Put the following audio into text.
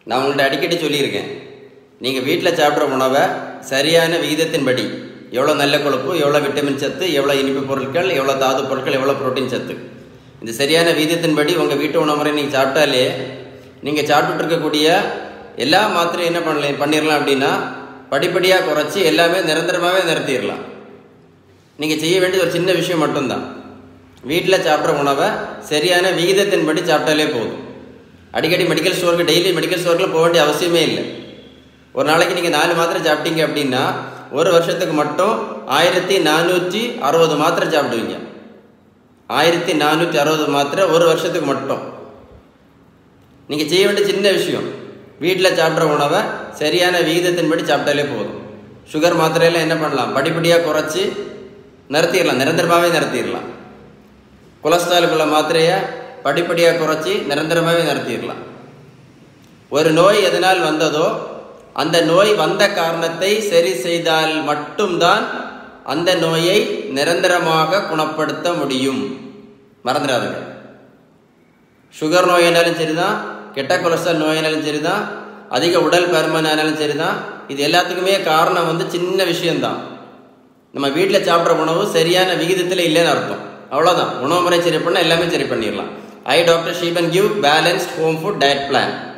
நான் உங்கள்கிட்ட அடிக்கடி சொல்லியிருக்கேன் நீங்கள் வீட்டில் சாப்பிட்ற உணவை சரியான விகிதத்தின்படி எவ்வளோ நல்ல கொழுப்பு எவ்வளோ விட்டமின் சத்து எவ்வளோ இனிப்பு பொருட்கள் எவ்வளோ தாது பொருட்கள் எவ்வளோ புரோட்டீன் சத்து இந்த சரியான விகிதத்தின்படி உங்கள் வீட்டு உணவு முறை நீங்கள் சாப்பிட்டாலே நீங்கள் சாப்பிட்டுட்டு இருக்கக்கூடிய எல்லா மாத்திரையும் என்ன பண்ணலாம் பண்ணிடலாம் அப்படின்னா படிப்படியாக குறைச்சி எல்லாமே நிரந்தரமாகவே நிறுத்திடலாம் நீங்கள் செய்ய வேண்டியது ஒரு சின்ன விஷயம் மட்டும்தான் வீட்டில் சாப்பிட்ற உணவை சரியான விகிதத்தின்படி சாப்பிட்டாலே போதும் அடிக்கடி மெடிக்கல் ஸ்டோருக்கு டெய்லி மெடிக்கல் ஸ்டோரில் போக வேண்டிய அவசியமே இல்லை ஒரு நாளைக்கு நீங்கள் நாலு மாத்திரை சாப்பிட்டீங்க அப்படின்னா ஒரு வருஷத்துக்கு மட்டும் ஆயிரத்தி நானூற்றி அறுபது மாத்திரை சாப்பிடுவீங்க ஆயிரத்தி நானூற்றி அறுபது மாத்திரை ஒரு வருஷத்துக்கு மட்டும் நீங்கள் செய்ய வேண்டிய சின்ன விஷயம் வீட்டில் சாப்பிட்ற உணவை சரியான விகிதத்தின்படி சாப்பிட்டாலே போதும் சுகர் மாத்திரையெல்லாம் என்ன பண்ணலாம் படிப்படியாக குறைச்சி நிறுத்திடலாம் நிரந்தரமாகவே நிறுத்திடலாம் கொலஸ்ட்ராலுக்குள்ள மாத்திரையை படிப்படியாக குறைச்சி நிரந்தரமாகவே நிறுத்திடலாம் ஒரு நோய் எதனால் வந்ததோ அந்த நோய் வந்த காரணத்தை சரி செய்தால் மட்டும்தான் அந்த நோயை நிரந்தரமாக குணப்படுத்த முடியும் மறந்துடாதுங்க சுகர் நோயினாலும் சரிதான் கெட்ட கொலஸ்ட்ரால் நோயினாலும் சரிதான் அதிக உடல் பருமனாலும் சரிதான் இது எல்லாத்துக்குமே காரணம் வந்து சின்ன விஷயம்தான் நம்ம வீட்டில் சாப்பிட்ற உணவு சரியான விகிதத்தில் இல்லைன்னு அர்த்தம் அவ்வளோதான் உணவு முறை சரி பண்ணால் எல்லாமே சரி பண்ணிடலாம் ஐ டாக்டர் ஷீபன் give balanced home food diet plan